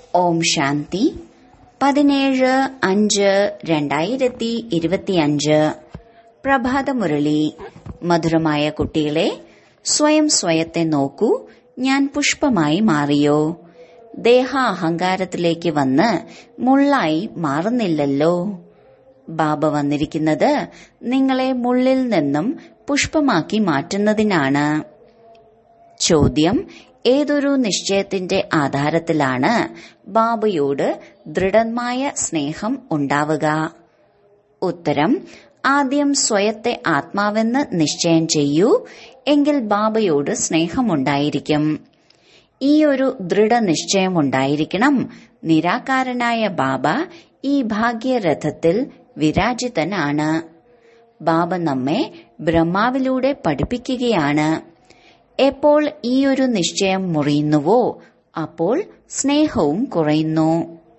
ഓം ശാന്തി പതിനേഴ് അഞ്ച് രണ്ടായിരത്തി ഇരുപത്തിയഞ്ച് പ്രഭാതമുരളി മധുരമായ കുട്ടികളെ സ്വയം സ്വയത്തെ നോക്കൂ ഞാൻ പുഷ്പമായി മാറിയോ ദേഹ അഹങ്കാരത്തിലേക്ക് വന്ന് മുള്ളായി മാറുന്നില്ലല്ലോ ബാബ വന്നിരിക്കുന്നത് നിങ്ങളെ മുള്ളിൽ നിന്നും പുഷ്പമാക്കി മാറ്റുന്നതിനാണ് ചോദ്യം ഏതൊരു നിശ്ചയത്തിന്റെ ആധാരത്തിലാണ് ബാബയോട് ദൃഢമായ സ്നേഹം ഉണ്ടാവുക ഉത്തരം ആദ്യം സ്വയത്തെ ആത്മാവെന്ന് നിശ്ചയം ചെയ്യൂ എങ്കിൽ ബാബയോട് സ്നേഹമുണ്ടായിരിക്കും ഈ ഒരു ദൃഢനിശ്ചയമുണ്ടായിരിക്കണം നിരാകാരനായ ബാബ ഈ ഭാഗ്യരഥത്തിൽ വിരാജിതനാണ് ബാബ നമ്മെ ബ്രഹ്മാവിലൂടെ പഠിപ്പിക്കുകയാണ് എപ്പോൾ ഈ ഒരു നിശ്ചയം മുറിയുന്നുവോ അപ്പോൾ സ്നേഹവും കുറയുന്നു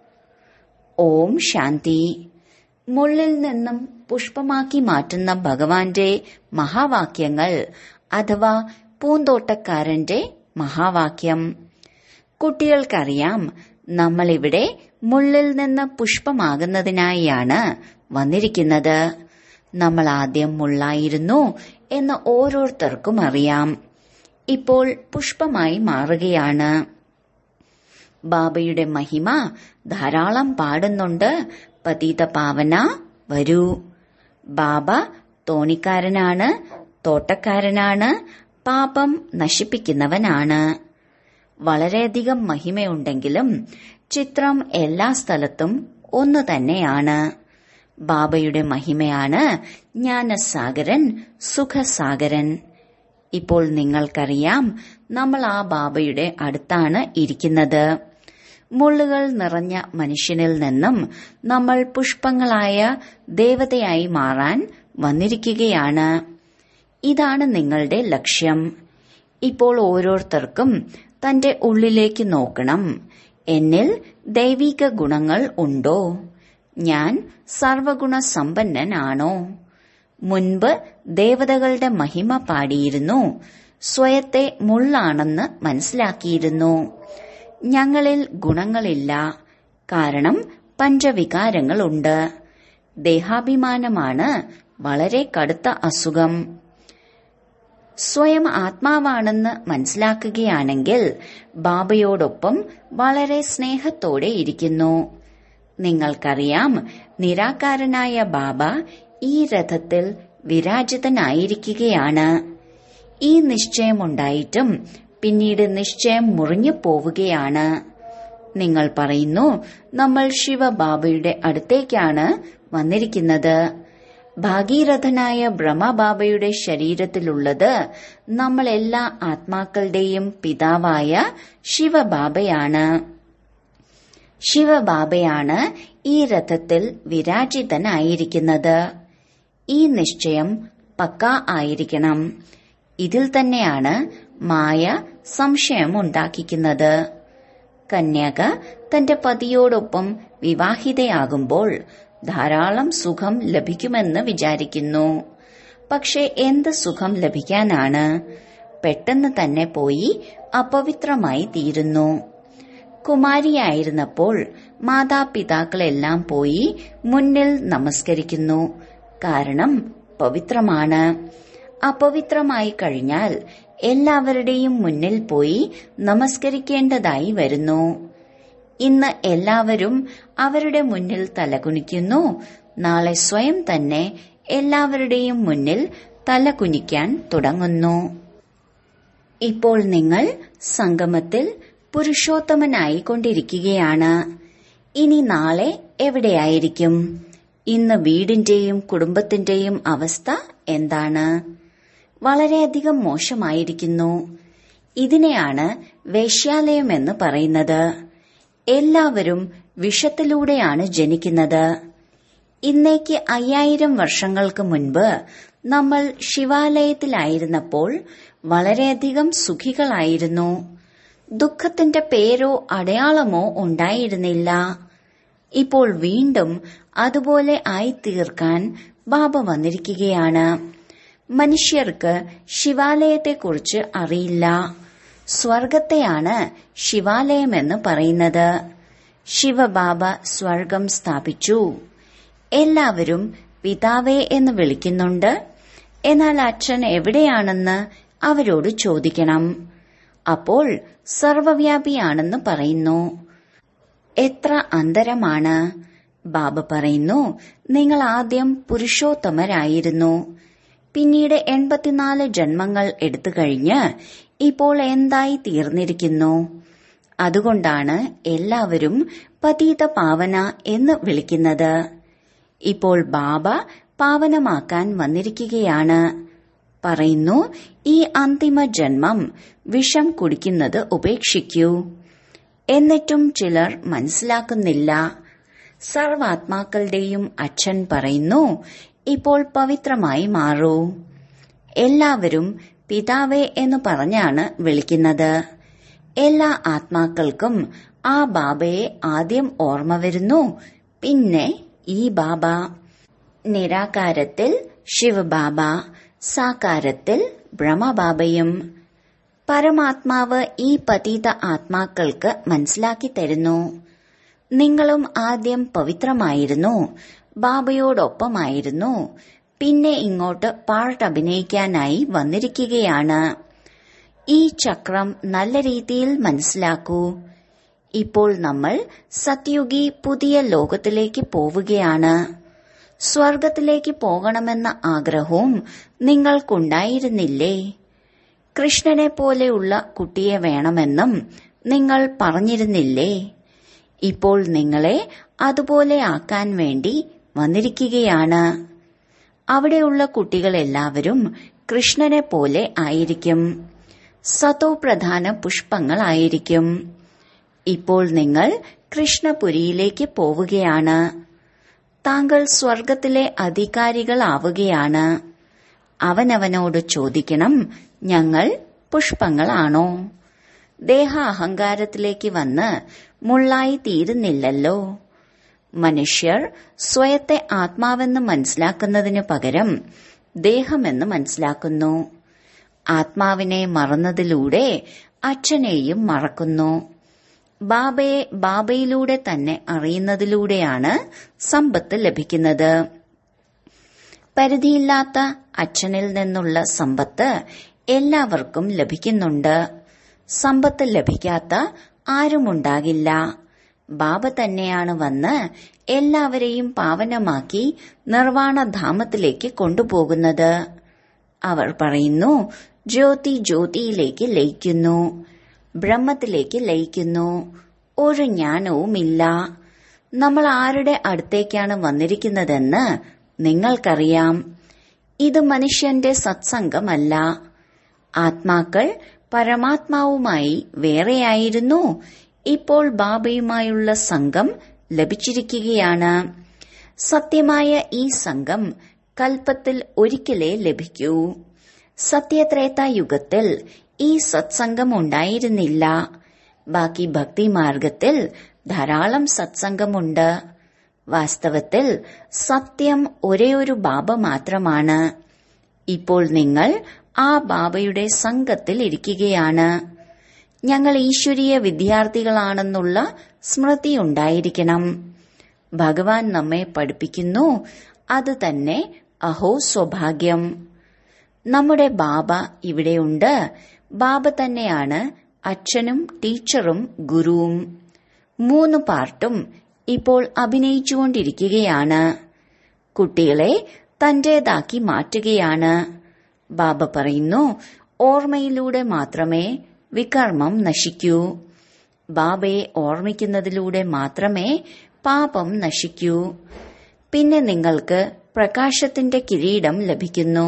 ഓം ശാന്തി മുള്ളിൽ നിന്നും പുഷ്പമാക്കി മാറ്റുന്ന ഭഗവാന്റെ മഹാവാക്യങ്ങൾ അഥവാ പൂന്തോട്ടക്കാരന്റെ മഹാവാക്യം കുട്ടികൾക്കറിയാം നമ്മളിവിടെ മുള്ളിൽ നിന്ന് പുഷ്പമാകുന്നതിനായാണ് വന്നിരിക്കുന്നത് നമ്മൾ ആദ്യം മുള്ളായിരുന്നു എന്ന് ഓരോരുത്തർക്കും അറിയാം ഇപ്പോൾ പുഷ്പമായി മാറുകയാണ് ബാബയുടെ മഹിമ ധാരാളം പാടുന്നുണ്ട് പതീത പാവന വരൂ ബാബ തോണിക്കാരനാണ് തോട്ടക്കാരനാണ് പാപം നശിപ്പിക്കുന്നവനാണ് വളരെയധികം മഹിമയുണ്ടെങ്കിലും ചിത്രം എല്ലാ സ്ഥലത്തും ഒന്നു തന്നെയാണ് ബാബയുടെ മഹിമയാണ് ജ്ഞാനസാഗരൻ സുഖസാഗരൻ ഇപ്പോൾ നിങ്ങൾക്കറിയാം നമ്മൾ ആ ബാബയുടെ അടുത്താണ് ഇരിക്കുന്നത് മുള്ളുകൾ നിറഞ്ഞ മനുഷ്യനിൽ നിന്നും നമ്മൾ പുഷ്പങ്ങളായ ദേവതയായി മാറാൻ വന്നിരിക്കുകയാണ് ഇതാണ് നിങ്ങളുടെ ലക്ഷ്യം ഇപ്പോൾ ഓരോരുത്തർക്കും തന്റെ ഉള്ളിലേക്ക് നോക്കണം എന്നിൽ ദൈവിക ഗുണങ്ങൾ ഉണ്ടോ ഞാൻ സർവഗുണ സമ്പന്നനാണോ മുൻപ് ദേവതകളുടെ മഹിമ പാടിയിരുന്നു സ്വയത്തെ മുള്ളാണെന്ന് മനസ്സിലാക്കിയിരുന്നു ഞങ്ങളിൽ ഗുണങ്ങളില്ല കാരണം പഞ്ചവികാരങ്ങളുണ്ട് ദേഹാഭിമാനമാണ് വളരെ കടുത്ത അസുഖം സ്വയം ആത്മാവാണെന്ന് മനസ്സിലാക്കുകയാണെങ്കിൽ ബാബയോടൊപ്പം വളരെ സ്നേഹത്തോടെ ഇരിക്കുന്നു നിങ്ങൾക്കറിയാം നിരാകാരനായ ബാബ ഈ രഥത്തിൽ വിരാജിതനായിരിക്കുകയാണ് ഈ നിശ്ചയമുണ്ടായിട്ടും പിന്നീട് നിശ്ചയം മുറിഞ്ഞു പോവുകയാണ് നിങ്ങൾ പറയുന്നു നമ്മൾ ശിവബാബയുടെ അടുത്തേക്കാണ് വന്നിരിക്കുന്നത് ഭാഗീരഥനായ ബ്രഹ്മബാബയുടെ ശരീരത്തിലുള്ളത് നമ്മൾ എല്ലാ ആത്മാക്കളുടെയും പിതാവായ ശിവബാബയാണ് ശിവബാബയാണ് ഈ രഥത്തിൽ വിരാജിതനായിരിക്കുന്നത് ഈ നിശ്ചയം പക്ക ആയിരിക്കണം ഇതിൽ തന്നെയാണ് മായ സംശയം ഉണ്ടാക്കിക്കുന്നത് കന്യക തന്റെ പതിയോടൊപ്പം വിവാഹിതയാകുമ്പോൾ ധാരാളം സുഖം ലഭിക്കുമെന്ന് വിചാരിക്കുന്നു പക്ഷെ എന്ത് സുഖം ലഭിക്കാനാണ് പെട്ടെന്ന് തന്നെ പോയി അപവിത്രമായി തീരുന്നു കുമാരിയായിരുന്നപ്പോൾ മാതാപിതാക്കളെല്ലാം പോയി മുന്നിൽ നമസ്കരിക്കുന്നു കാരണം പവിത്രമാണ് അപവിത്രമായി കഴിഞ്ഞാൽ എല്ലാവരുടെയും മുന്നിൽ പോയി നമസ്കരിക്കേണ്ടതായി വരുന്നു ഇന്ന് എല്ലാവരും അവരുടെ മുന്നിൽ തലകുനിക്കുന്നു നാളെ സ്വയം തന്നെ എല്ലാവരുടെയും മുന്നിൽ തലകുനിക്കാൻ തുടങ്ങുന്നു ഇപ്പോൾ നിങ്ങൾ സംഗമത്തിൽ പുരുഷോത്തമനായി കൊണ്ടിരിക്കുകയാണ് ഇനി നാളെ എവിടെയായിരിക്കും ഇന്ന് വീടിന്റെയും കുടുംബത്തിന്റെയും അവസ്ഥ എന്താണ് വളരെയധികം മോശമായിരിക്കുന്നു ഇതിനെയാണ് വേശ്യാലയം എന്ന് പറയുന്നത് എല്ലാവരും വിഷത്തിലൂടെയാണ് ജനിക്കുന്നത് ഇന്നേക്ക് അയ്യായിരം വർഷങ്ങൾക്ക് മുൻപ് നമ്മൾ ശിവാലയത്തിലായിരുന്നപ്പോൾ വളരെയധികം സുഖികളായിരുന്നു ദുഃഖത്തിന്റെ പേരോ അടയാളമോ ഉണ്ടായിരുന്നില്ല ഇപ്പോൾ വീണ്ടും അതുപോലെ ആയിത്തീർക്കാൻ ബാബ വന്നിരിക്കുകയാണ് മനുഷ്യർക്ക് ശിവാലയത്തെക്കുറിച്ച് അറിയില്ല സ്വർഗത്തെയാണ് ശിവാലയമെന്ന് പറയുന്നത് ശിവബാബ സ്വർഗം സ്ഥാപിച്ചു എല്ലാവരും പിതാവേ എന്ന് വിളിക്കുന്നുണ്ട് എന്നാൽ അച്ഛൻ എവിടെയാണെന്ന് അവരോട് ചോദിക്കണം അപ്പോൾ സർവവ്യാപിയാണെന്ന് പറയുന്നു എത്ര അന്തരമാണ് ബാബ പറയുന്നു നിങ്ങൾ ആദ്യം പുരുഷോത്തമരായിരുന്നു പിന്നീട് എൺപത്തിനാല് ജന്മങ്ങൾ എടുത്തു കഴിഞ്ഞ് ഇപ്പോൾ എന്തായി തീർന്നിരിക്കുന്നു അതുകൊണ്ടാണ് എല്ലാവരും പതീത പാവന എന്ന് വിളിക്കുന്നത് ഇപ്പോൾ ബാബ പാവനമാക്കാൻ വന്നിരിക്കുകയാണ് പറയുന്നു ഈ അന്തിമ ജന്മം വിഷം കുടിക്കുന്നത് ഉപേക്ഷിക്കൂ എന്നിട്ടും ചിലർ മനസ്സിലാക്കുന്നില്ല സർവാത്മാക്കളുടെയും അച്ഛൻ പറയുന്നു ഇപ്പോൾ പവിത്രമായി മാറൂ എല്ലാവരും പിതാവേ എന്ന് പറഞ്ഞാണ് വിളിക്കുന്നത് എല്ലാ ആത്മാക്കൾക്കും ആ ബാബയെ ആദ്യം ഓർമ്മ വരുന്നു പിന്നെ ഈ ബാബ നിരാകാരത്തിൽ ശിവബാബ സാകാരത്തിൽ ബ്രഹ്മബാബയും പരമാത്മാവ് ഈ പതീത ആത്മാക്കൾക്ക് മനസ്സിലാക്കി തരുന്നു നിങ്ങളും ആദ്യം പവിത്രമായിരുന്നു ബാബയോടൊപ്പമായിരുന്നു പിന്നെ ഇങ്ങോട്ട് പാർട്ട് അഭിനയിക്കാനായി വന്നിരിക്കുകയാണ് ഈ ചക്രം നല്ല രീതിയിൽ മനസ്സിലാക്കൂ ഇപ്പോൾ നമ്മൾ സത്യുഗി പുതിയ ലോകത്തിലേക്ക് പോവുകയാണ് സ്വർഗത്തിലേക്ക് പോകണമെന്ന ആഗ്രഹവും നിങ്ങൾക്കുണ്ടായിരുന്നില്ലേ കൃഷ്ണനെ പോലെയുള്ള കുട്ടിയെ വേണമെന്നും നിങ്ങൾ പറഞ്ഞിരുന്നില്ലേ ഇപ്പോൾ നിങ്ങളെ അതുപോലെ ആക്കാൻ വേണ്ടി വന്നിരിക്കുകയാണ് അവിടെയുള്ള കുട്ടികളെല്ലാവരും കൃഷ്ണനെ പോലെ ആയിരിക്കും സതോ പ്രധാന പുഷ്പങ്ങളായിരിക്കും ഇപ്പോൾ നിങ്ങൾ കൃഷ്ണപുരിയിലേക്ക് പോവുകയാണ് താങ്കൾ സ്വർഗത്തിലെ അധികാരികളാവുകയാണ് അവനവനോട് ചോദിക്കണം ഞങ്ങൾ പുഷ്പങ്ങളാണോ ദേഹ അഹങ്കാരത്തിലേക്ക് വന്ന് മുള്ളായി തീരുന്നില്ലല്ലോ മനുഷ്യർ സ്വയത്തെ ആത്മാവെന്ന് മനസ്സിലാക്കുന്നതിനു പകരം ദേഹമെന്ന് മനസ്സിലാക്കുന്നു ആത്മാവിനെ മറന്നതിലൂടെ അച്ഛനെയും മറക്കുന്നു ബാബയെ ബാബയിലൂടെ തന്നെ അറിയുന്നതിലൂടെയാണ് സമ്പത്ത് ലഭിക്കുന്നത് പരിധിയില്ലാത്ത അച്ഛനിൽ നിന്നുള്ള സമ്പത്ത് എല്ലാവർക്കും ലഭിക്കുന്നുണ്ട് സമ്പത്ത് ലഭിക്കാത്ത ആരുമുണ്ടാകില്ല ബാബ തന്നെയാണ് വന്ന് എല്ലാവരെയും പാവനമാക്കി നിർവാണധാമത്തിലേക്ക് കൊണ്ടുപോകുന്നത് അവർ പറയുന്നു ജ്യോതി ജ്യോതിയിലേക്ക് ലയിക്കുന്നു ബ്രഹ്മത്തിലേക്ക് ലയിക്കുന്നു ഒരു ജ്ഞാനവുമില്ല നമ്മൾ ആരുടെ അടുത്തേക്കാണ് വന്നിരിക്കുന്നതെന്ന് നിങ്ങൾക്കറിയാം ഇത് മനുഷ്യന്റെ സത്സംഗമല്ല ആത്മാക്കൾ പരമാത്മാവുമായി വേറെയായിരുന്നു ഇപ്പോൾ ബാബയുമായുള്ള സംഘം ലഭിച്ചിരിക്കുകയാണ് സത്യമായ ഈ സംഘം കൽപ്പത്തിൽ ഒരിക്കലേ ലഭിക്കൂ സത്യത്രേത യുഗത്തിൽ ഈ സത്സംഗം ഉണ്ടായിരുന്നില്ല ബാക്കി ഭക്തിമാർഗത്തിൽ ധാരാളം സത്സംഗമുണ്ട് വാസ്തവത്തിൽ സത്യം ഒരേയൊരു ബാബ മാത്രമാണ് ഇപ്പോൾ നിങ്ങൾ ആ ബാബയുടെ സംഘത്തിൽ ഇരിക്കുകയാണ് ഞങ്ങൾ ഈശ്വരീയ വിദ്യാർത്ഥികളാണെന്നുള്ള സ്മൃതി ഉണ്ടായിരിക്കണം ഭഗവാൻ നമ്മെ പഠിപ്പിക്കുന്നു അത് തന്നെ അഹോ സ്വഭാഗ്യം നമ്മുടെ ബാബ ഇവിടെയുണ്ട് ബാബ തന്നെയാണ് അച്ഛനും ടീച്ചറും ഗുരുവും മൂന്ന് പാർട്ടും ഇപ്പോൾ അഭിനയിച്ചുകൊണ്ടിരിക്കുകയാണ് കുട്ടികളെ തന്റേതാക്കി മാറ്റുകയാണ് ബാബ പറയുന്നു ഓർമ്മയിലൂടെ മാത്രമേ വികർമ്മം നശിക്കൂ ബാബയെ ഓർമ്മിക്കുന്നതിലൂടെ മാത്രമേ പാപം നശിക്കൂ പിന്നെ നിങ്ങൾക്ക് പ്രകാശത്തിന്റെ കിരീടം ലഭിക്കുന്നു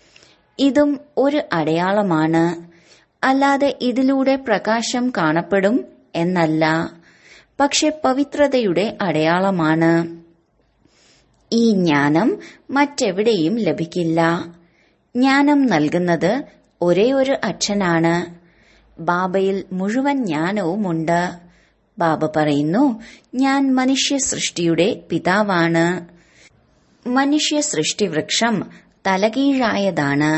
ഇതും ഒരു അടയാളമാണ് അല്ലാതെ ഇതിലൂടെ പ്രകാശം കാണപ്പെടും എന്നല്ല പക്ഷെ പവിത്രതയുടെ അടയാളമാണ് ഈ ജ്ഞാനം മറ്റെവിടെയും ലഭിക്കില്ല ജ്ഞാനം നൽകുന്നത് ഒരേ ഒരു അച്ഛനാണ് ബാബയിൽ മുഴുവൻ ജ്ഞാനവുമുണ്ട് ബാബ പറയുന്നു ഞാൻ മനുഷ്യ സൃഷ്ടിയുടെ പിതാവാണ് മനുഷ്യ സൃഷ്ടിവൃക്ഷം തലകീഴായതാണ്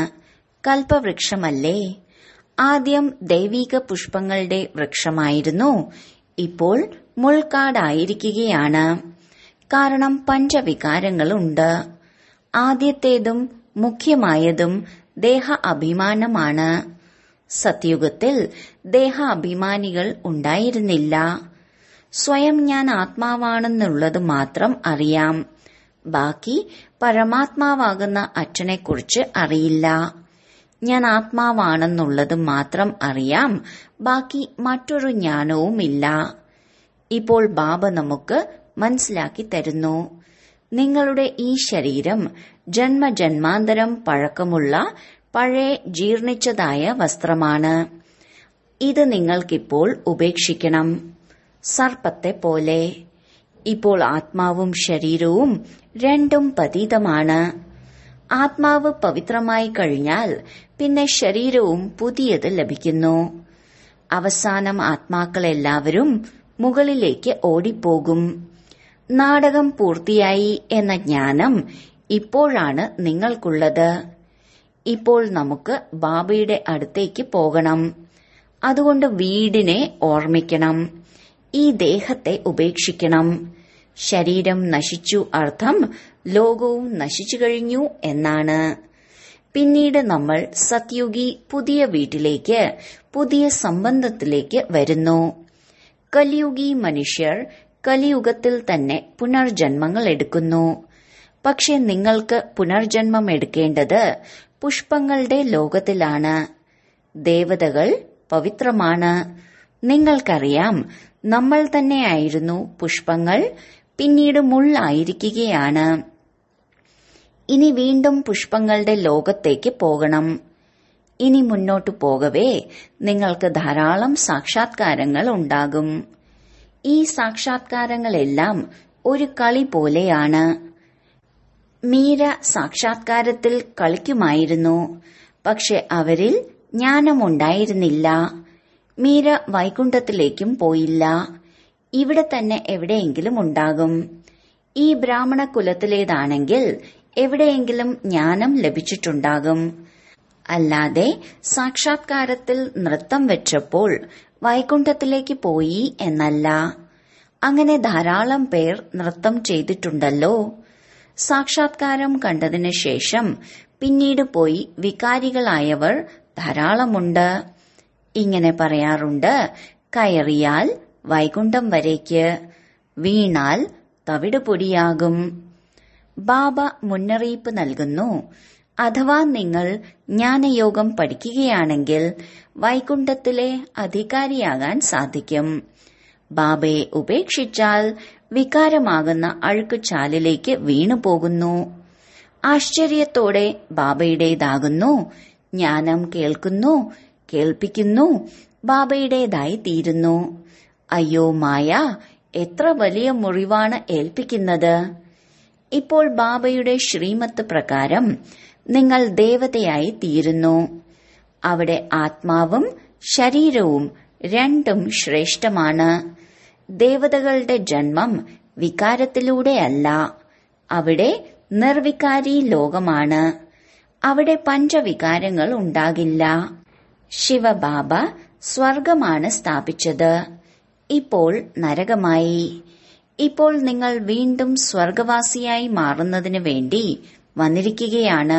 കൽപ്പവൃക്ഷമല്ലേ ആദ്യം ദൈവിക പുഷ്പങ്ങളുടെ വൃക്ഷമായിരുന്നു ഇപ്പോൾ മുൾക്കാടായിരിക്കുകയാണ് കാരണം പഞ്ചവികാരങ്ങളുണ്ട് ആദ്യത്തേതും മുഖ്യമായതും ദേഹ അഭിമാനമാണ് സത്യുഗത്തിൽ ദേഹ അഭിമാനികൾ ഉണ്ടായിരുന്നില്ല സ്വയം ഞാൻ ആത്മാവാണെന്നുള്ളത് മാത്രം അറിയാം ബാക്കി പരമാത്മാവാകുന്ന അച്ഛനെക്കുറിച്ച് അറിയില്ല ഞാൻ ആത്മാവാണെന്നുള്ളത് മാത്രം അറിയാം ബാക്കി മറ്റൊരു ജ്ഞാനവുമില്ല ഇപ്പോൾ ബാബ നമുക്ക് മനസ്സിലാക്കി തരുന്നു നിങ്ങളുടെ ഈ ശരീരം ജന്മജന്മാന്തരം പഴക്കമുള്ള പഴയ ജീർണിച്ചതായ വസ്ത്രമാണ് ഇത് നിങ്ങൾക്കിപ്പോൾ ഉപേക്ഷിക്കണം സർപ്പത്തെ പോലെ ഇപ്പോൾ ആത്മാവും ശരീരവും രണ്ടും പതീതമാണ് ആത്മാവ് പവിത്രമായി കഴിഞ്ഞാൽ പിന്നെ ശരീരവും പുതിയത് ലഭിക്കുന്നു അവസാനം ആത്മാക്കളെല്ലാവരും മുകളിലേക്ക് ഓടിപ്പോകും നാടകം പൂർത്തിയായി എന്ന ജ്ഞാനം ഇപ്പോഴാണ് നിങ്ങൾക്കുള്ളത് ഇപ്പോൾ നമുക്ക് ബാബയുടെ അടുത്തേക്ക് പോകണം അതുകൊണ്ട് വീടിനെ ഓർമ്മിക്കണം ഈ ദേഹത്തെ ഉപേക്ഷിക്കണം ശരീരം നശിച്ചു അർത്ഥം ലോകവും നശിച്ചു കഴിഞ്ഞു എന്നാണ് പിന്നീട് നമ്മൾ സത്യുഗി പുതിയ വീട്ടിലേക്ക് പുതിയ സംബന്ധത്തിലേക്ക് വരുന്നു കലിയുഗി മനുഷ്യർ കലിയുഗത്തിൽ തന്നെ പുനർജന്മങ്ങൾ എടുക്കുന്നു പക്ഷെ നിങ്ങൾക്ക് പുനർജന്മം എടുക്കേണ്ടത് പുഷ്പങ്ങളുടെ ലോകത്തിലാണ് ദേവതകൾ പവിത്രമാണ് നിങ്ങൾക്കറിയാം നമ്മൾ തന്നെയായിരുന്നു പുഷ്പങ്ങൾ പിന്നീട് മുള്ളായിരിക്കുകയാണ് ഇനി വീണ്ടും പുഷ്പങ്ങളുടെ ലോകത്തേക്ക് പോകണം ഇനി മുന്നോട്ടു പോകവേ നിങ്ങൾക്ക് ധാരാളം സാക്ഷാത്കാരങ്ങൾ ഉണ്ടാകും ഈ സാക്ഷാത്കാരങ്ങളെല്ലാം ഒരു കളി പോലെയാണ് മീര സാക്ഷാത്കാരത്തിൽ കളിക്കുമായിരുന്നു പക്ഷെ അവരിൽ ജ്ഞാനമുണ്ടായിരുന്നില്ല മീര വൈകുണ്ഠത്തിലേക്കും പോയില്ല ഇവിടെ തന്നെ എവിടെയെങ്കിലും ഉണ്ടാകും ഈ ബ്രാഹ്മണ കുലത്തിലേതാണെങ്കിൽ എവിടെയെങ്കിലും ജ്ഞാനം ലഭിച്ചിട്ടുണ്ടാകും അല്ലാതെ സാക്ഷാത്കാരത്തിൽ നൃത്തം വെച്ചപ്പോൾ വൈകുണ്ഠത്തിലേക്ക് പോയി എന്നല്ല അങ്ങനെ ധാരാളം പേർ നൃത്തം ചെയ്തിട്ടുണ്ടല്ലോ സാക്ഷാത്കാരം കണ്ടതിനു ശേഷം പിന്നീട് പോയി വികാരികളായവർ ധാരാളമുണ്ട് ഇങ്ങനെ പറയാറുണ്ട് കയറിയാൽ വൈകുണ്ഠം വരേക്ക് വീണാൽ തവിട് പൊടിയാകും ബാബ മുന്നറിയിപ്പ് നൽകുന്നു അഥവാ നിങ്ങൾ ജ്ഞാനയോഗം പഠിക്കുകയാണെങ്കിൽ വൈകുണ്ഠത്തിലെ അധികാരിയാകാൻ സാധിക്കും ബാബയെ ഉപേക്ഷിച്ചാൽ വികാരമാകുന്ന അഴുക്കുചാലിലേക്ക് വീണുപോകുന്നു ആശ്ചര്യത്തോടെ ബാബയുടേതാകുന്നു ജ്ഞാനം കേൾക്കുന്നു കേൾപ്പിക്കുന്നു ബാബയുടേതായി തീരുന്നു അയ്യോ മായ എത്ര വലിയ മുറിവാണ് ഏൽപ്പിക്കുന്നത് ഇപ്പോൾ ബാബയുടെ ശ്രീമത്ത് പ്രകാരം നിങ്ങൾ ദേവതയായി തീരുന്നു അവിടെ ആത്മാവും ശരീരവും രണ്ടും ശ്രേഷ്ഠമാണ് ദേവതകളുടെ ജന്മം വികാരത്തിലൂടെയല്ല അവിടെ നിർവികാരി ലോകമാണ് അവിടെ പഞ്ചവികാരങ്ങൾ ഉണ്ടാകില്ല ശിവബാബ സ്വർഗമാണ് സ്ഥാപിച്ചത് ഇപ്പോൾ നരകമായി ഇപ്പോൾ നിങ്ങൾ വീണ്ടും സ്വർഗവാസിയായി മാറുന്നതിന് വേണ്ടി വന്നിരിക്കുകയാണ്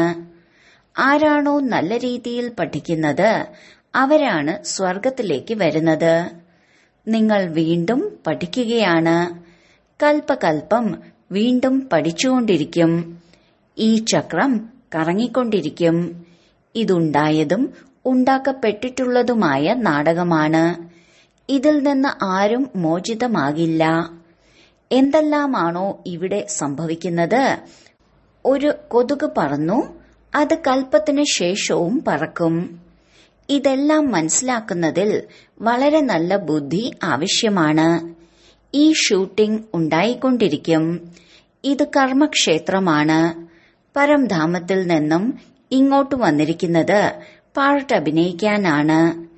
ആരാണോ നല്ല രീതിയിൽ പഠിക്കുന്നത് അവരാണ് സ്വർഗത്തിലേക്ക് വരുന്നത് നിങ്ങൾ വീണ്ടും പഠിക്കുകയാണ് കൽപ്പകൽപ്പം വീണ്ടും പഠിച്ചുകൊണ്ടിരിക്കും ഈ ചക്രം കറങ്ങിക്കൊണ്ടിരിക്കും ഇതുണ്ടായതും ഉണ്ടാക്കപ്പെട്ടിട്ടുള്ളതുമായ നാടകമാണ് ഇതിൽ നിന്ന് ആരും മോചിതമാകില്ല എന്തെല്ലാമാണോ ഇവിടെ സംഭവിക്കുന്നത് ഒരു കൊതുക് പറന്നു അത് കൽപ്പത്തിനു ശേഷവും പറക്കും ഇതെല്ലാം മനസ്സിലാക്കുന്നതിൽ വളരെ നല്ല ബുദ്ധി ആവശ്യമാണ് ഈ ഷൂട്ടിംഗ് ഉണ്ടായിക്കൊണ്ടിരിക്കും ഇത് കർമ്മക്ഷേത്രമാണ് പരംധാമത്തിൽ നിന്നും ഇങ്ങോട്ട് വന്നിരിക്കുന്നത് പാർട്ട് അഭിനയിക്കാനാണ്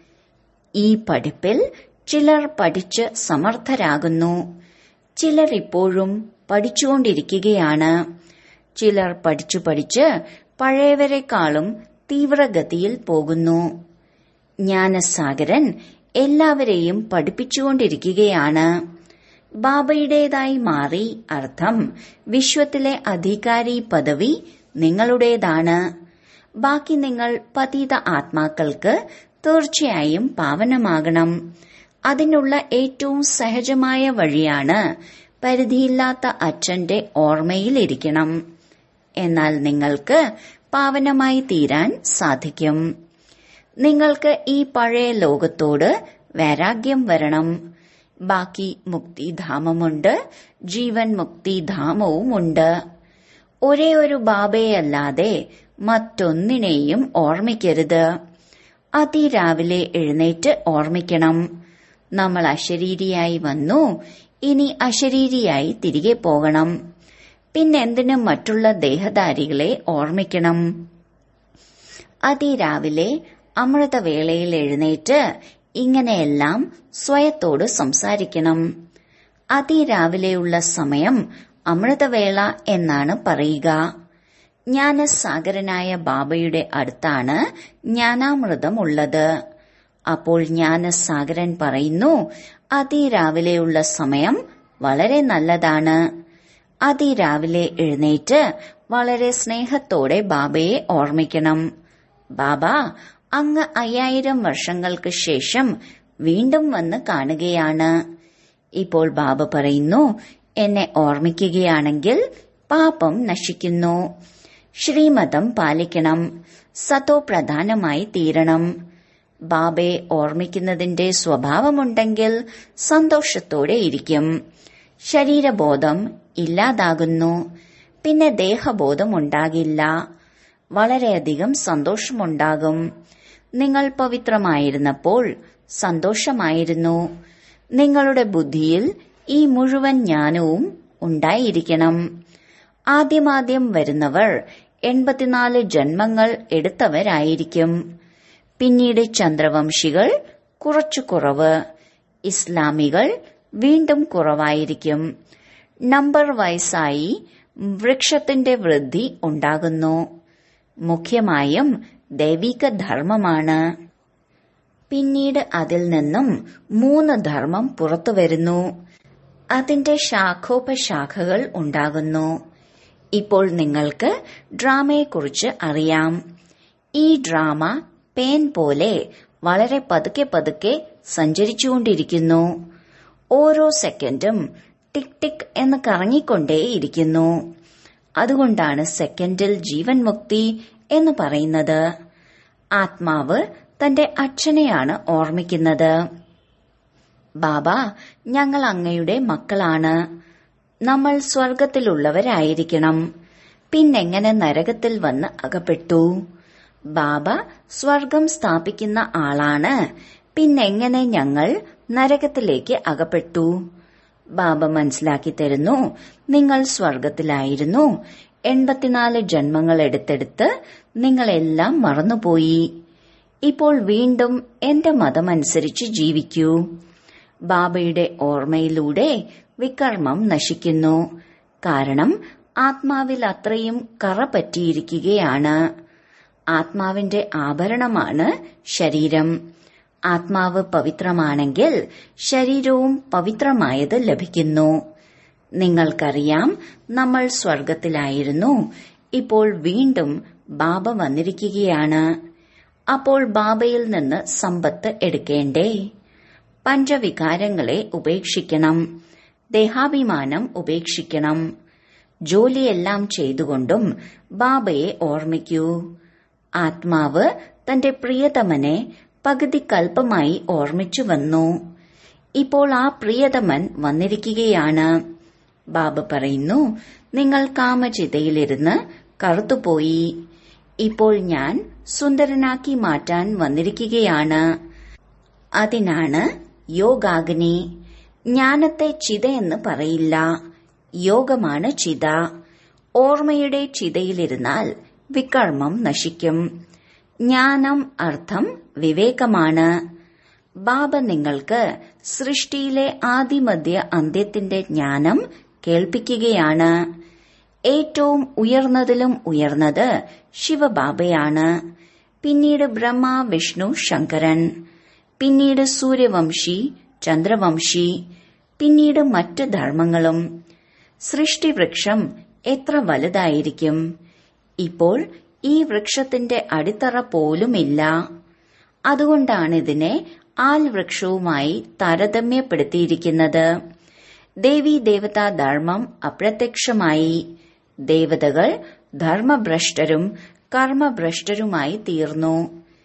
ഈ പഠിപ്പിൽ ചിലർ പഠിച്ച് സമർത്ഥരാകുന്നു ചിലർ ഇപ്പോഴും പഠിച്ചുകൊണ്ടിരിക്കുകയാണ് ചിലർ പഠിച്ചു പഠിച്ച് പഴയവരെക്കാളും തീവ്രഗതിയിൽ പോകുന്നു ജ്ഞാനസാഗരൻ എല്ലാവരെയും പഠിപ്പിച്ചുകൊണ്ടിരിക്കുകയാണ് ബാബയുടേതായി മാറി അർത്ഥം വിശ്വത്തിലെ അധികാരി പദവി നിങ്ങളുടേതാണ് ബാക്കി നിങ്ങൾ പതീത ആത്മാക്കൾക്ക് തീർച്ചയായും പാവനമാകണം അതിനുള്ള ഏറ്റവും സഹജമായ വഴിയാണ് പരിധിയില്ലാത്ത അച്ഛന്റെ ഓർമ്മയിലിരിക്കണം എന്നാൽ നിങ്ങൾക്ക് പാവനമായി തീരാൻ സാധിക്കും നിങ്ങൾക്ക് ഈ പഴയ ലോകത്തോട് വൈരാഗ്യം വരണം ബാക്കി മുക്തിധാമമുണ്ട് ജീവൻ മുക്തിധാമവുമുണ്ട് ഒരേ ഒരു ബാബയല്ലാതെ മറ്റൊന്നിനെയും ഓർമ്മിക്കരുത് അതിരാവിലെ എഴുന്നേറ്റ് ഓർമ്മിക്കണം നമ്മൾ അശരീരിയായി വന്നു ഇനി അശരീരിയായി തിരികെ പോകണം പിന്നെന്തിനും മറ്റുള്ള ദേഹധാരികളെ ഓർമ്മിക്കണം അതിരാവിലെ അമൃതവേളയിൽ എഴുന്നേറ്റ് ഇങ്ങനെയെല്ലാം സ്വയത്തോട് സംസാരിക്കണം അതിരാവിലെയുള്ള സമയം അമൃതവേള എന്നാണ് പറയുക ജ്ഞാനസാഗരനായ ബാബയുടെ അടുത്താണ് ജ്ഞാനാമൃതം ഉള്ളത് അപ്പോൾ ജ്ഞാനസാഗരൻ പറയുന്നു അതിരാവിലെയുള്ള സമയം വളരെ നല്ലതാണ് അതിരാവിലെ എഴുന്നേറ്റ് വളരെ സ്നേഹത്തോടെ ബാബയെ ഓർമ്മിക്കണം ബാബ അങ്ങ് അയ്യായിരം വർഷങ്ങൾക്ക് ശേഷം വീണ്ടും വന്ന് കാണുകയാണ് ഇപ്പോൾ ബാബ പറയുന്നു എന്നെ ഓർമ്മിക്കുകയാണെങ്കിൽ പാപം നശിക്കുന്നു ശ്രീമതം പാലിക്കണം സതോ പ്രധാനമായി തീരണം ബാബയെ ഓർമ്മിക്കുന്നതിന്റെ സ്വഭാവമുണ്ടെങ്കിൽ സന്തോഷത്തോടെ ഇരിക്കും ശരീരബോധം ഇല്ലാതാകുന്നു പിന്നെ ദേഹബോധം ഉണ്ടാകില്ല വളരെയധികം സന്തോഷമുണ്ടാകും നിങ്ങൾ പവിത്രമായിരുന്നപ്പോൾ സന്തോഷമായിരുന്നു നിങ്ങളുടെ ബുദ്ധിയിൽ ഈ മുഴുവൻ ജ്ഞാനവും ഉണ്ടായിരിക്കണം ആദ്യമാദ്യം വരുന്നവർ എൺപത്തിനാല് ജന്മങ്ങൾ എടുത്തവരായിരിക്കും പിന്നീട് ചന്ദ്രവംശികൾ കുറച്ചു കുറവ് ഇസ്ലാമികൾ വീണ്ടും കുറവായിരിക്കും നമ്പർ വയസ്സായി വൃക്ഷത്തിന്റെ വൃദ്ധി ഉണ്ടാകുന്നു മുഖ്യമായും ദൈവിക ധർമ്മമാണ് പിന്നീട് അതിൽ നിന്നും മൂന്ന് ധർമ്മം പുറത്തു വരുന്നു അതിന്റെ ശാഖോപശാഖകൾ ഉണ്ടാകുന്നു ഇപ്പോൾ നിങ്ങൾക്ക് ഡ്രാമയെക്കുറിച്ച് അറിയാം ഈ ഡ്രാമ പേൻ പോലെ വളരെ പതുക്കെ പതുക്കെ സഞ്ചരിച്ചുകൊണ്ടിരിക്കുന്നു ഓരോ സെക്കൻഡും ടിക് ടിക് എന്ന് കറങ്ങിക്കൊണ്ടേയിരിക്കുന്നു അതുകൊണ്ടാണ് സെക്കൻഡിൽ ജീവൻ മുക്തി എന്ന് പറയുന്നത് ആത്മാവ് തന്റെ അച്ഛനെയാണ് ഓർമ്മിക്കുന്നത് ബാബ ഞങ്ങൾ അങ്ങയുടെ മക്കളാണ് നമ്മൾ സ്വർഗത്തിലുള്ളവരായിരിക്കണം പിന്നെങ്ങനെ നരകത്തിൽ വന്ന് അകപ്പെട്ടു ബാബ സ്വർഗം സ്ഥാപിക്കുന്ന ആളാണ് പിന്നെങ്ങനെ ഞങ്ങൾ നരകത്തിലേക്ക് അകപ്പെട്ടു ബാബ മനസ്സിലാക്കി തരുന്നു നിങ്ങൾ സ്വർഗത്തിലായിരുന്നു എൺപത്തിനാല് ജന്മങ്ങൾ എടുത്തെടുത്ത് നിങ്ങളെല്ലാം മറന്നുപോയി ഇപ്പോൾ വീണ്ടും എന്റെ മതമനുസരിച്ച് ജീവിക്കൂ ബാബയുടെ ഓർമ്മയിലൂടെ വികർമ്മം നശിക്കുന്നു കാരണം ആത്മാവിൽ അത്രയും കറ പറ്റിയിരിക്കുകയാണ് ആത്മാവിന്റെ ആഭരണമാണ് ശരീരം ആത്മാവ് പവിത്രമാണെങ്കിൽ ശരീരവും പവിത്രമായത് ലഭിക്കുന്നു നിങ്ങൾക്കറിയാം നമ്മൾ സ്വർഗത്തിലായിരുന്നു ഇപ്പോൾ വീണ്ടും ബാബ വന്നിരിക്കുകയാണ് അപ്പോൾ ബാബയിൽ നിന്ന് സമ്പത്ത് എടുക്കേണ്ടേ പഞ്ചവികാരങ്ങളെ ഉപേക്ഷിക്കണം ദേഹാഭിമാനം ഉപേക്ഷിക്കണം ജോലിയെല്ലാം ചെയ്തുകൊണ്ടും ബാബയെ ഓർമ്മിക്കൂ ആത്മാവ് തന്റെ പ്രിയതമനെ പകുതി കൽപ്പമായി ഓർമ്മിച്ചു വന്നു ഇപ്പോൾ ആ പ്രിയതമൻ വന്നിരിക്കുകയാണ് ബാബ പറയുന്നു നിങ്ങൾ കാമചിതയിലിരുന്ന് കറുത്തുപോയി ഇപ്പോൾ ഞാൻ സുന്ദരനാക്കി മാറ്റാൻ വന്നിരിക്കുകയാണ് അതിനാണ് യോഗാഗ്നി ജ്ഞാനത്തെ ചിതയെന്ന് പറയില്ല യോഗമാണ് ചിത ഓർമ്മയുടെ ചിതയിലിരുന്നാൽ വികർമ്മം നശിക്കും ജ്ഞാനം അർത്ഥം വിവേകമാണ് ബാബ നിങ്ങൾക്ക് സൃഷ്ടിയിലെ ആദിമധ്യ അന്ത്യത്തിന്റെ ജ്ഞാനം കേൾപ്പിക്കുകയാണ് ഏറ്റവും ഉയർന്നതിലും ഉയർന്നത് ശിവബാബയാണ് പിന്നീട് ബ്രഹ്മ വിഷ്ണു ശങ്കരൻ പിന്നീട് സൂര്യവംശി ചന്ദ്രവംശി പിന്നീട് മറ്റ് ധർമ്മങ്ങളും സൃഷ്ടിവൃക്ഷം എത്ര വലുതായിരിക്കും ഇപ്പോൾ ഈ വൃക്ഷത്തിന്റെ അടിത്തറ പോലുമില്ല അതുകൊണ്ടാണിതിനെ ആൽവൃക്ഷവുമായി താരതമ്യപ്പെടുത്തിയിരിക്കുന്നത് ദേവീ ദേവതാ ധർമ്മം അപ്രത്യക്ഷമായി ദേവതകൾ ധർമ്മഭ്രഷ്ടരും കർമ്മഭ്രഷ്ടരുമായി തീർന്നു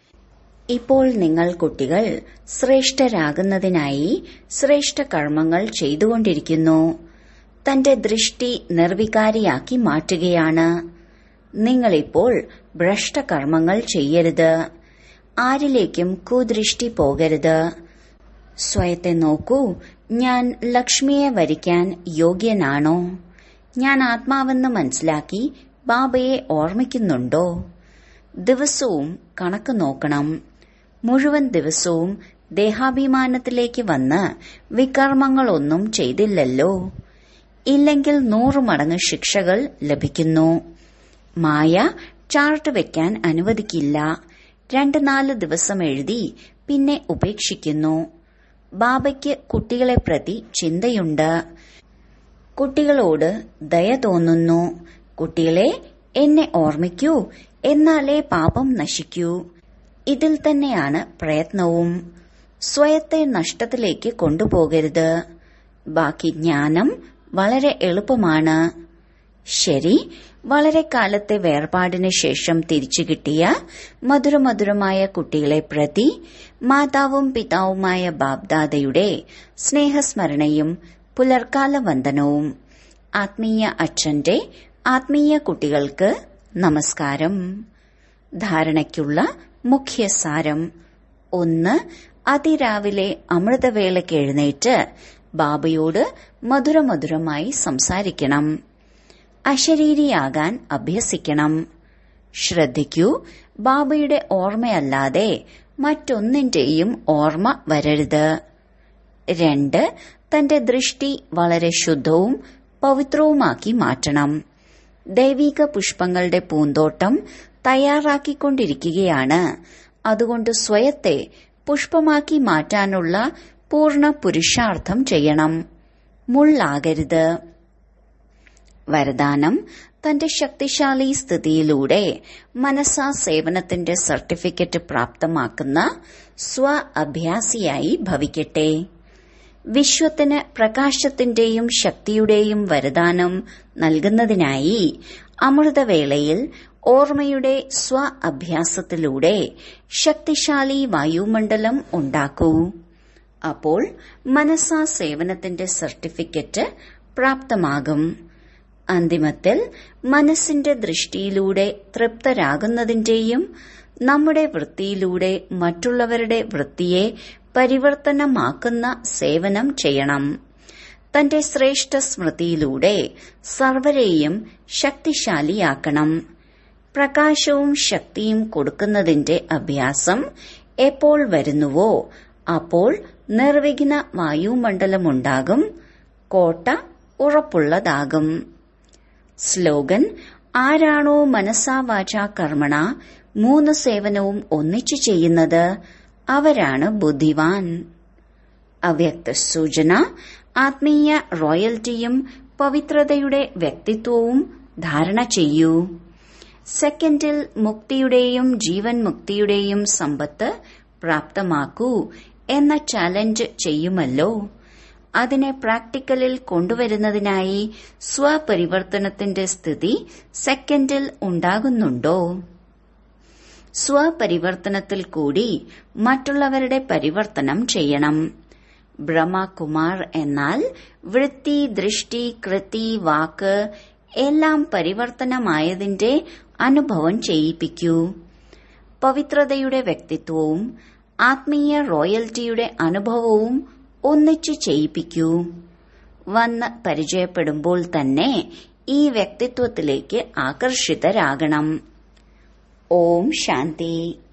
ഇപ്പോൾ നിങ്ങൾ കുട്ടികൾ ശ്രേഷ്ഠരാകുന്നതിനായി ശ്രേഷ്ഠ കർമ്മങ്ങൾ ചെയ്തുകൊണ്ടിരിക്കുന്നു തന്റെ ദൃഷ്ടി നിർവികാരിയാക്കി മാറ്റുകയാണ് നിങ്ങളിപ്പോൾ ഭ്രഷ്ടകർമ്മങ്ങൾ ചെയ്യരുത് ആരിലേക്കും കുദൃഷ്ടി പോകരുത് സ്വയത്തെ നോക്കൂ ഞാൻ ലക്ഷ്മിയെ വരിക്കാൻ യോഗ്യനാണോ ഞാൻ ആത്മാവെന്ന് മനസ്സിലാക്കി ബാബയെ ഓർമ്മിക്കുന്നുണ്ടോ ദിവസവും കണക്ക് നോക്കണം മുഴുവൻ ദിവസവും ദേഹാഭിമാനത്തിലേക്ക് വന്ന് വികർമ്മങ്ങളൊന്നും ചെയ്തില്ലല്ലോ ഇല്ലെങ്കിൽ നൂറു മടങ്ങ് ശിക്ഷകൾ ലഭിക്കുന്നു മായ ചാർട്ട് വെക്കാൻ അനുവദിക്കില്ല രണ്ട് നാല് ദിവസം എഴുതി പിന്നെ ഉപേക്ഷിക്കുന്നു ബാബയ്ക്ക് കുട്ടികളെ പ്രതി ചിന്തയുണ്ട് കുട്ടികളോട് ദയ തോന്നുന്നു കുട്ടികളെ എന്നെ ഓർമ്മിക്കൂ എന്നാലേ പാപം നശിക്കൂ ഇതിൽ തന്നെയാണ് പ്രയത്നവും സ്വയത്തെ നഷ്ടത്തിലേക്ക് കൊണ്ടുപോകരുത് ബാക്കി ജ്ഞാനം വളരെ എളുപ്പമാണ് ശരി വളരെ കാലത്തെ വേർപാടിന് ശേഷം തിരിച്ചു കിട്ടിയ മധുരമധുരമായ കുട്ടികളെ പ്രതി മാതാവും പിതാവുമായ ബാബ്ദാദയുടെ സ്നേഹസ്മരണയും പുലർക്കാല വന്ദനവും ആത്മീയ അച്ഛന്റെ ആത്മീയ കുട്ടികൾക്ക് നമസ്കാരം ധാരണയ്ക്കുള്ള മുഖ്യസാരം ഒന്ന് അതിരാവിലെ അമൃതവേളയ്ക്ക് എഴുന്നേറ്റ് ബാബയോട് മധുരമധുരമായി സംസാരിക്കണം അശരീരിയാകാൻ അഭ്യസിക്കണം ശ്രദ്ധിക്കൂ ബാബയുടെ ഓർമ്മയല്ലാതെ മറ്റൊന്നിന്റെയും ഓർമ്മ വരരുത് രണ്ട് തന്റെ ദൃഷ്ടി വളരെ ശുദ്ധവും പവിത്രവുമാക്കി മാറ്റണം ദൈവിക പുഷ്പങ്ങളുടെ പൂന്തോട്ടം തയ്യാറാക്കിക്കൊണ്ടിരിക്കുകയാണ് അതുകൊണ്ട് സ്വയത്തെ പുഷ്പമാക്കി മാറ്റാനുള്ള പൂർണ്ണ പുരുഷാർത്ഥം ചെയ്യണം മുള്ളാകരുത് വരദാനം തന്റെ ശക്തിശാലി സ്ഥിതിയിലൂടെ മനസാ സേവനത്തിന്റെ സർട്ടിഫിക്കറ്റ് പ്രാപ്തമാക്കുന്ന സ്വ അഭ്യാസിയായി ഭവിക്കട്ടെ വിശ്വത്തിന് പ്രകാശത്തിന്റെയും ശക്തിയുടെയും വരദാനം നൽകുന്നതിനായി അമൃതവേളയിൽ ഓർമ്മയുടെ സ്വ അഭ്യാസത്തിലൂടെ ശക്തിശാലി വായുമണ്ഡലം ഉണ്ടാക്കൂ അപ്പോൾ മനസാ സേവനത്തിന്റെ സർട്ടിഫിക്കറ്റ് പ്രാപ്തമാകും അന്തിമത്തിൽ മനസ്സിന്റെ ദൃഷ്ടിയിലൂടെ തൃപ്തരാകുന്നതിന്റെയും നമ്മുടെ വൃത്തിയിലൂടെ മറ്റുള്ളവരുടെ വൃത്തിയെ പരിവർത്തനമാക്കുന്ന സേവനം ചെയ്യണം തന്റെ ശ്രേഷ്ഠ സ്മൃതിയിലൂടെ സർവരെയും ശക്തിശാലിയാക്കണം പ്രകാശവും ശക്തിയും കൊടുക്കുന്നതിന്റെ അഭ്യാസം എപ്പോൾ വരുന്നുവോ അപ്പോൾ നിർവിഘ്ന വായുമണ്ഡലമുണ്ടാകും കോട്ട ഉറപ്പുള്ളതാകും സ്ലോഗൻ ആരാണോ മനസാ വാച കർമ്മണ മൂന്ന് സേവനവും ഒന്നിച്ചു ചെയ്യുന്നത് അവരാണ് ബുദ്ധിവാൻ അവ്യക്ത സൂചന ആത്മീയ റോയൽറ്റിയും പവിത്രതയുടെ വ്യക്തിത്വവും ധാരണ ചെയ്യൂ സെക്കൻഡിൽ മുക്തിയുടെയും ജീവൻ മുക്തിയുടെയും സമ്പത്ത് പ്രാപ്തമാക്കൂ എന്ന ചാലഞ്ച് ചെയ്യുമല്ലോ അതിനെ പ്രാക്ടിക്കലിൽ കൊണ്ടുവരുന്നതിനായി സ്വപരിവർത്തനത്തിന്റെ സ്ഥിതി സെക്കൻഡിൽ ഉണ്ടാകുന്നുണ്ടോ സ്വപരിവർത്തനത്തിൽ കൂടി മറ്റുള്ളവരുടെ പരിവർത്തനം ചെയ്യണം ബ്രഹ്മകുമാർ എന്നാൽ വൃത്തി ദൃഷ്ടി കൃതി വാക്ക് എല്ലാം പരിവർത്തനമായതിന്റെ അനുഭവം ചെയ്യിപ്പിക്കൂ പവിത്രതയുടെ വ്യക്തിത്വവും ആത്മീയ റോയൽറ്റിയുടെ അനുഭവവും ഒന്നിച്ചു ചെയ്യിപ്പിക്കൂ വന്ന് പരിചയപ്പെടുമ്പോൾ തന്നെ ഈ വ്യക്തിത്വത്തിലേക്ക് ആകർഷിതരാകണം ഓം ശാന്തി